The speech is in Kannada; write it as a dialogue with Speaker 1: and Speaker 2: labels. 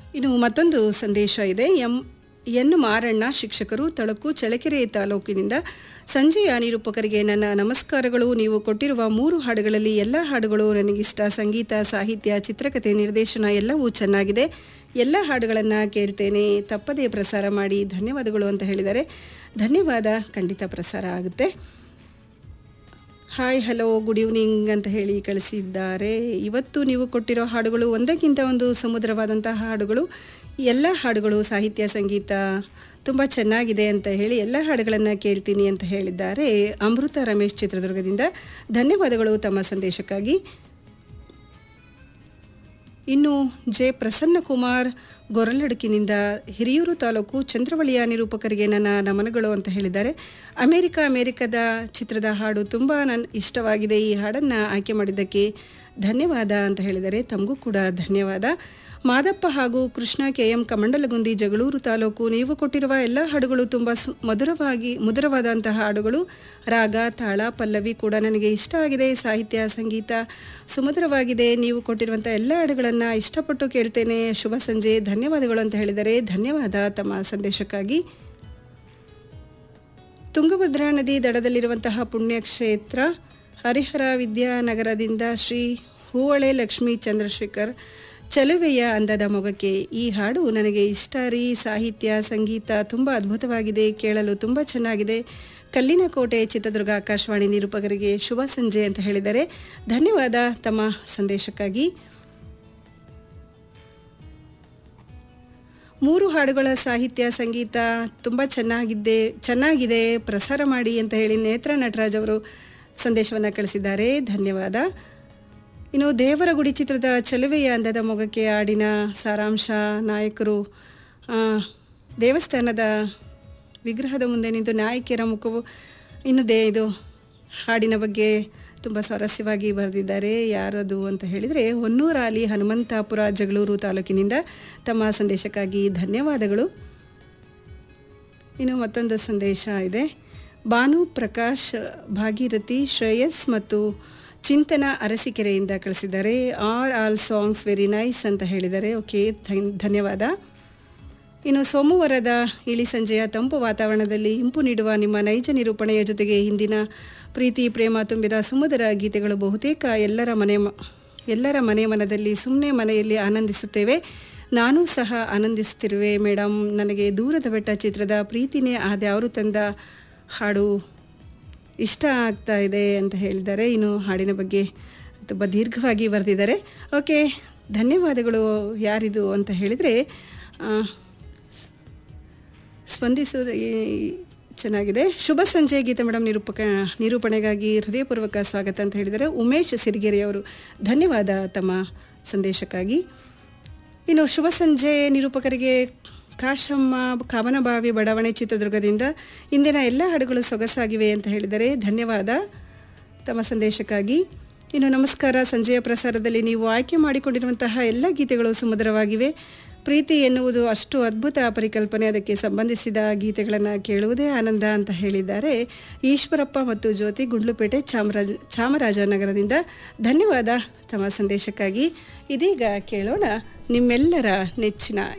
Speaker 1: ಇನ್ನು ಮತ್ತೊಂದು ಸಂದೇಶ ಇದೆ ಎಂ ಎನ್ ಮಾರಣ್ಣ ಶಿಕ್ಷಕರು ತಳಕು ಚಳ್ಳಕೆರೆ ತಾಲೂಕಿನಿಂದ ಸಂಜೆಯ ನಿರೂಪಕರಿಗೆ ನನ್ನ ನಮಸ್ಕಾರಗಳು ನೀವು ಕೊಟ್ಟಿರುವ ಮೂರು ಹಾಡುಗಳಲ್ಲಿ ಎಲ್ಲ ಹಾಡುಗಳು ನನಗಿಷ್ಟ ಸಂಗೀತ ಸಾಹಿತ್ಯ ಚಿತ್ರಕಥೆ ನಿರ್ದೇಶನ ಎಲ್ಲವೂ ಚೆನ್ನಾಗಿದೆ ಎಲ್ಲ ಹಾಡುಗಳನ್ನು ಕೇಳ್ತೇನೆ ತಪ್ಪದೇ ಪ್ರಸಾರ ಮಾಡಿ ಧನ್ಯವಾದಗಳು ಅಂತ ಹೇಳಿದ್ದಾರೆ ಧನ್ಯವಾದ ಖಂಡಿತ ಪ್ರಸಾರ ಆಗುತ್ತೆ ಹಾಯ್ ಹಲೋ ಗುಡ್ ಈವ್ನಿಂಗ್ ಅಂತ ಹೇಳಿ ಕಳಿಸಿದ್ದಾರೆ ಇವತ್ತು ನೀವು ಕೊಟ್ಟಿರೋ ಹಾಡುಗಳು ಒಂದಕ್ಕಿಂತ ಒಂದು ಸಮುದ್ರವಾದಂತಹ ಹಾಡುಗಳು ಎಲ್ಲ ಹಾಡುಗಳು ಸಾಹಿತ್ಯ ಸಂಗೀತ ತುಂಬ ಚೆನ್ನಾಗಿದೆ ಅಂತ ಹೇಳಿ ಎಲ್ಲ ಹಾಡುಗಳನ್ನು ಕೇಳ್ತೀನಿ ಅಂತ ಹೇಳಿದ್ದಾರೆ ಅಮೃತ ರಮೇಶ್ ಚಿತ್ರದುರ್ಗದಿಂದ ಧನ್ಯವಾದಗಳು ತಮ್ಮ ಸಂದೇಶಕ್ಕಾಗಿ ಇನ್ನು ಜೆ ಪ್ರಸನ್ನಕುಮಾರ್ ಗೊರಲಡುಕಿನಿಂದ ಹಿರಿಯೂರು ತಾಲೂಕು ಚಂದ್ರವಳಿಯ ನಿರೂಪಕರಿಗೆ ನನ್ನ ನಮನಗಳು ಅಂತ ಹೇಳಿದ್ದಾರೆ ಅಮೇರಿಕ ಅಮೇರಿಕದ ಚಿತ್ರದ ಹಾಡು ತುಂಬ ನನ್ನ ಇಷ್ಟವಾಗಿದೆ ಈ ಹಾಡನ್ನು ಆಯ್ಕೆ ಮಾಡಿದ್ದಕ್ಕೆ ಧನ್ಯವಾದ ಅಂತ ಹೇಳಿದ್ದಾರೆ ತಮಗೂ ಕೂಡ ಧನ್ಯವಾದ ಮಾದಪ್ಪ ಹಾಗೂ ಕೃಷ್ಣ ಕೆ ಎಂ ಕಮಂಡಲಗುಂದಿ ಜಗಳೂರು ತಾಲೂಕು ನೀವು ಕೊಟ್ಟಿರುವ ಎಲ್ಲ ಹಾಡುಗಳು ತುಂಬ ಸು ಮಧುರವಾಗಿ ಮಧುರವಾದಂತಹ ಹಾಡುಗಳು ರಾಗ ತಾಳ ಪಲ್ಲವಿ ಕೂಡ ನನಗೆ ಇಷ್ಟ ಆಗಿದೆ ಸಾಹಿತ್ಯ ಸಂಗೀತ ಸುಮಧುರವಾಗಿದೆ ನೀವು ಕೊಟ್ಟಿರುವಂಥ ಎಲ್ಲ ಹಾಡುಗಳನ್ನು ಇಷ್ಟಪಟ್ಟು ಕೇಳ್ತೇನೆ ಶುಭ ಸಂಜೆ ಧನ್ಯವಾದಗಳು ಅಂತ ಹೇಳಿದರೆ ಧನ್ಯವಾದ ತಮ್ಮ ಸಂದೇಶಕ್ಕಾಗಿ ತುಂಗಭದ್ರಾ ನದಿ ದಡದಲ್ಲಿರುವಂತಹ ಪುಣ್ಯಕ್ಷೇತ್ರ ಹರಿಹರ ವಿದ್ಯಾನಗರದಿಂದ ಶ್ರೀ ಹೂವಳೆ ಲಕ್ಷ್ಮೀ ಚಂದ್ರಶೇಖರ್ ಚಲುವೆಯ ಅಂದದ ಮೊಗಕ್ಕೆ ಈ ಹಾಡು ನನಗೆ ಇಷ್ಟ ರೀ ಸಾಹಿತ್ಯ ಸಂಗೀತ ತುಂಬ ಅದ್ಭುತವಾಗಿದೆ ಕೇಳಲು ತುಂಬ ಚೆನ್ನಾಗಿದೆ ಕಲ್ಲಿನ ಕೋಟೆ ಚಿತ್ರದುರ್ಗ ಆಕಾಶವಾಣಿ ನಿರೂಪಕರಿಗೆ ಶುಭ ಸಂಜೆ ಅಂತ ಹೇಳಿದರೆ ಧನ್ಯವಾದ ತಮ್ಮ ಸಂದೇಶಕ್ಕಾಗಿ ಮೂರು ಹಾಡುಗಳ ಸಾಹಿತ್ಯ ಸಂಗೀತ ತುಂಬ ಚೆನ್ನಾಗಿದ್ದೆ ಚೆನ್ನಾಗಿದೆ ಪ್ರಸಾರ ಮಾಡಿ ಅಂತ ಹೇಳಿ ನೇತ್ರ ನಟರಾಜ್ ಅವರು ಸಂದೇಶವನ್ನು ಕಳಿಸಿದ್ದಾರೆ ಧನ್ಯವಾದ ಇನ್ನು ದೇವರಗುಡಿ ಚಿತ್ರದ ಚಲುವೆಯ ಅಂದದ ಮೊಗಕ್ಕೆ ಹಾಡಿನ ಸಾರಾಂಶ ನಾಯಕರು ಆ, ದೇವಸ್ಥಾನದ ವಿಗ್ರಹದ ಮುಂದೆ ನಿಂತು ನಾಯಕಿಯರ ಮುಖವು ಇನ್ನು ದೇ ಇದು ಹಾಡಿನ ಬಗ್ಗೆ ತುಂಬ ಸ್ವಾರಸ್ಯವಾಗಿ ಬರೆದಿದ್ದಾರೆ ಯಾರದು ಅಂತ ಹೇಳಿದರೆ ಹೊನ್ನೂರಾಲಿ ಹನುಮಂತಾಪುರ ಜಗಳೂರು ತಾಲೂಕಿನಿಂದ ತಮ್ಮ ಸಂದೇಶಕ್ಕಾಗಿ ಧನ್ಯವಾದಗಳು ಇನ್ನು ಮತ್ತೊಂದು ಸಂದೇಶ ಇದೆ ಭಾನು ಪ್ರಕಾಶ್ ಭಾಗೀರಥಿ ಶ್ರೇಯಸ್ ಮತ್ತು ಚಿಂತನ ಅರಸೀಕೆರೆಯಿಂದ ಕಳಿಸಿದ್ದಾರೆ are all songs very nice ಅಂತ ಹೇಳಿದ್ದಾರೆ ಓಕೆ ಧನ್- ಧನ್ಯವಾದ ಇನ್ನು ಸೋಮವಾರದ ಇಳಿ ಸಂಜೆಯ ತಂಪು ವಾತಾವರಣದಲ್ಲಿ ಇಂಪು ನೀಡುವ ನಿಮ್ಮ ನೈಜ ನಿರೂಪಣೆಯ ಜೊತೆಗೆ ಹಿಂದಿನ ಪ್ರೀತಿ ಪ್ರೇಮ ತುಂಬಿದ ಸುಮಧುರ ಗೀತೆಗಳು ಬಹುತೇಕ ಎಲ್ಲರ ಮನೆ ಮ- ಎಲ್ಲರ ಮನೆ ಮನದಲ್ಲಿ ಸುಮ್ಮನೆ ಮನೆಯಲ್ಲಿ ಆನಂದಿಸುತ್ತೇವೆ ನಾನೂ ಸಹ ಆನಂದಿಸುತ್ತಿರುವೆ ಮೇಡಮ್ ನನಗೆ ದೂರದ ಬೆಟ್ಟ ಚಿತ್ರದ ಪ್ರೀತಿನೇ ಆದ್ಯಾವರು ತಂದ ಹಾಡು ಇಷ್ಟ ಆಗ್ತಾ ಇದೆ ಅಂತ ಹೇಳಿದ್ದಾರೆ ಇನ್ನು ಹಾಡಿನ ಬಗ್ಗೆ ತುಂಬ ದೀರ್ಘವಾಗಿ ಬರೆದಿದ್ದಾರೆ ಓಕೆ ಧನ್ಯವಾದಗಳು ಯಾರಿದು ಅಂತ ಹೇಳಿದರೆ ಸ್ಪಂದಿಸುವುದು ಈ- ಚೆನ್ನಾಗಿದೆ ಶುಭ ಸಂಜೆ ಗೀತೆ ಮೇಡಮ್ ನಿರೂಪಕ ನಿರೂಪಣೆಗಾಗಿ ಹೃದಯಪೂರ್ವಕ ಸ್ವಾಗತ ಅಂತ ಹೇಳಿದರೆ ಉಮೇಶ್ ಸಿರಿಗೆರೆಯವರು ಧನ್ಯವಾದ ತಮ್ಮ ಸಂದೇಶಕ್ಕಾಗಿ ಇನ್ನು ಶುಭ ಸಂಜೆ ನಿರೂಪಕರಿಗೆ ಕಾಶಮ್ಮ ಕಾಮನಬಾವಿ ಬಡಾವಣೆ ಚಿತ್ರದುರ್ಗದಿಂದ ಇಂದಿನ ಎಲ್ಲ ಹಾಡುಗಳು ಸೊಗಸಾಗಿವೆ ಅಂತ ಹೇಳಿದರೆ ಧನ್ಯವಾದ ತಮ್ಮ ಸಂದೇಶಕ್ಕಾಗಿ ಇನ್ನು ನಮಸ್ಕಾರ ಸಂಜೆಯ ಪ್ರಸಾರದಲ್ಲಿ ನೀವು ಆಯ್ಕೆ ಮಾಡಿಕೊಂಡಿರುವಂತಹ ಎಲ್ಲ ಗೀತೆಗಳು ಸುಮಧುರವಾಗಿವೆ ಪ್ರೀತಿ ಎನ್ನುವುದು ಅಷ್ಟು ಅದ್ಭುತ ಪರಿಕಲ್ಪನೆ ಅದಕ್ಕೆ ಸಂಬಂಧಿಸಿದ ಗೀತೆಗಳನ್ನು ಕೇಳುವುದೇ ಆನಂದ ಅಂತ ಹೇಳಿದ್ದಾರೆ ಈಶ್ವರಪ್ಪ ಮತ್ತು ಜ್ಯೋತಿ ಗುಂಡ್ಲುಪೇಟೆ ಚಾಮರಾಜ ಚಾಮರಾಜನಗರದಿಂದ ಧನ್ಯವಾದ ತಮ್ಮ ಸಂದೇಶಕ್ಕಾಗಿ ಇದೀಗ ಕೇಳೋಣ ನಿಮ್ಮೆಲ್ಲರ ನೆಚ್ಚಿನ